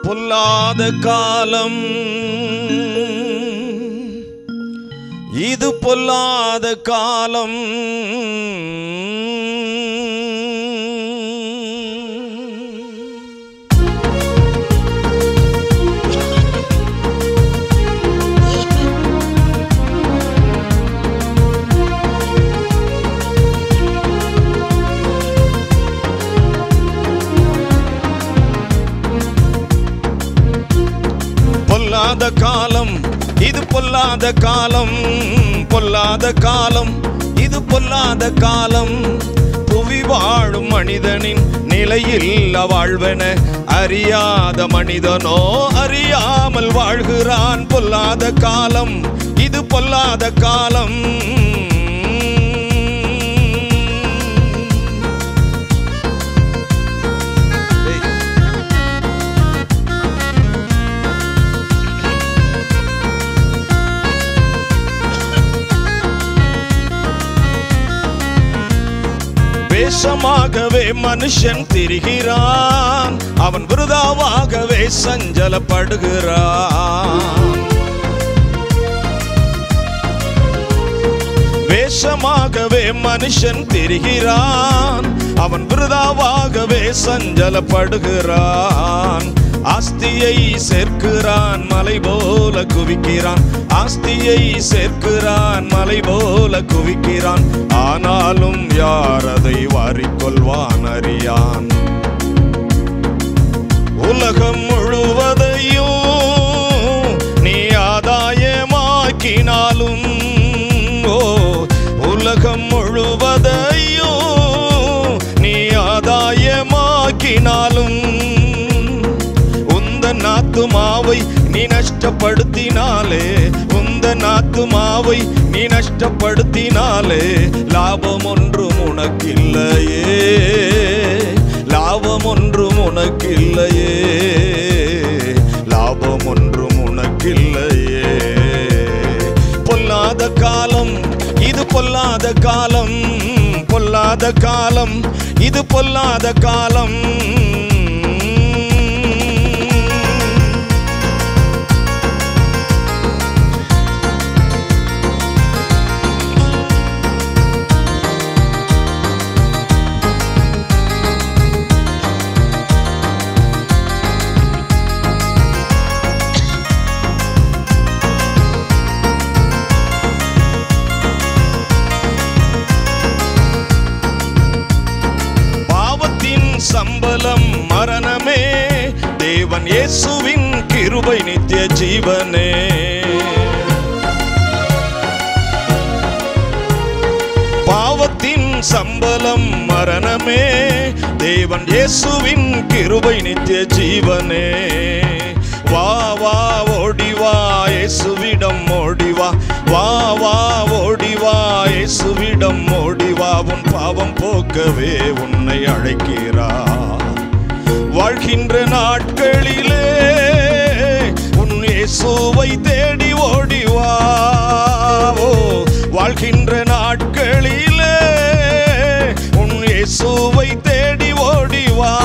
பொல்லாத காலம் இது பொல்லாத காலம் பொல்லாத காலம் இது பொல்லாத காலம் பொல்லாத காலம் இது பொல்லாத காலம் புவி வாழும் மனிதனின் நிலையில் வாழ்வென அறியாத மனிதனோ அறியாமல் வாழ்கிறான் பொல்லாத காலம் இது பொல்லாத காலம் ஏய், வேஷமாகவே மனுஷன் திரிகிறான் அவன் விருதாவாகவே சஞ்சலப்படுகிறான் வேஷமாகவே மனுஷன் திரிகிறான் அவன் விருதாவாகவே சஞ்சலப்படுகிறான் ஆஸ்தியை சேர்க்கிறான் மலை போல குவிக்கிறான் ஆஸ்தியை சேர்க்கிறான் மலை போல குவிக்கிறான் ஆனாலும் யார் அதை வாரிக்கொள்வான் அறியான் உலகம் முழுவதையும் நீ ஆதாயமாக்கினாலும் ஓ உலகம் முழுவதையும் நீ ஆதாயமாக்கினாலும் உந்த நாத்துமாவை நீ நஷ்டப்படுத்தினாலே உந்த நாத்துமாவை நீ நஷ்டப்படுத்தினாலே லாபம் ஒன்றும் உனக்கில்லையே லாபம் ஒன்றும் உனக்கில்லையே லாபம் ஒன்றும் உனக்கில்லையே பொல்லாத காலம் இது பொல்லாத காலம் பொல்லாத காலம் இது பொல்லாத காலம் பாவத்தின் சம்பளம் மரணமே தேவன் இயேசுவின் கிருபை நித்திய ஜீவனே பாவத்தின் சம்பளம் மரணமே தேவன் இயேசுவின் கிருபை நித்திய ஜீவனே வா வா ஓடி வா இயேசுவிடம் ஓடி வா வா வா ஓடி வா இயேசுவிடம் ஓடி வா உன் பாவம் போக்கவே உன்னை அழைக்கிறார் வாழ்கின்ற நாட்களிலே உன் இயேசுவை தேடி ஓடி வா ஓ, வாழ்கின்ற நாட்களிலே உன் இயேசுவை தேடி ஓடி வா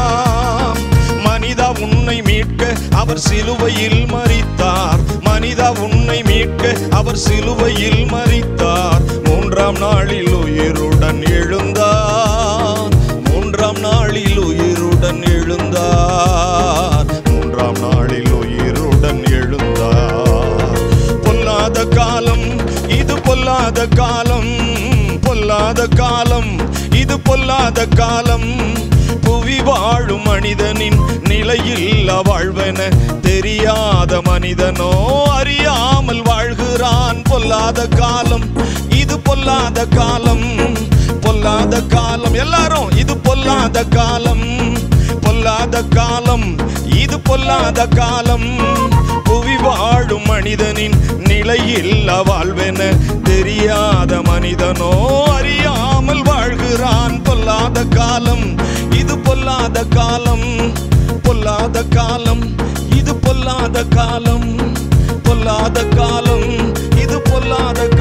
மனிதா உன்னை மீட்க அவர் சிலுவையில் மரித்தார் மனிதா உன்னை மீட்க அவர் சிலுவையில் மரித்தார் மூன்றாம் நாளில் உயிருடன் எழுந்தார் மூன்றாம் நாளில் உயிருடன் எழுந்தார் மூன்றாம் நாளில் உயிருடன் எழுந்தார் பொல்லாத காலம் இது பொல்லாத காலம் பொல்லாத காலம் இது பொல்லாத காலம் புவி வாழும் மனிதனின் நிலையில் வாழ்வென தெரியாத மனிதனோ அறியாமல் வாழ்கிறான் பொல்லாத காலம் இது பொல்லாத காலம் பொல்லாத காலம் எல்லாரும் இது பொல்லாத காலம் பொல்லாத காலம் இது பொல்லாத காலம் புவி வாழும் மனிதனின் நிலையில் வாழ்வென தெரியாத மனிதனோ அறியாமல் வாழ்கிறான் பொல்லாத காலம் இது பொல்லாத காலம் பொல்லாத காலம் இது பொல்லாத காலம் பொல்லாத காலம் இது பொல்லாத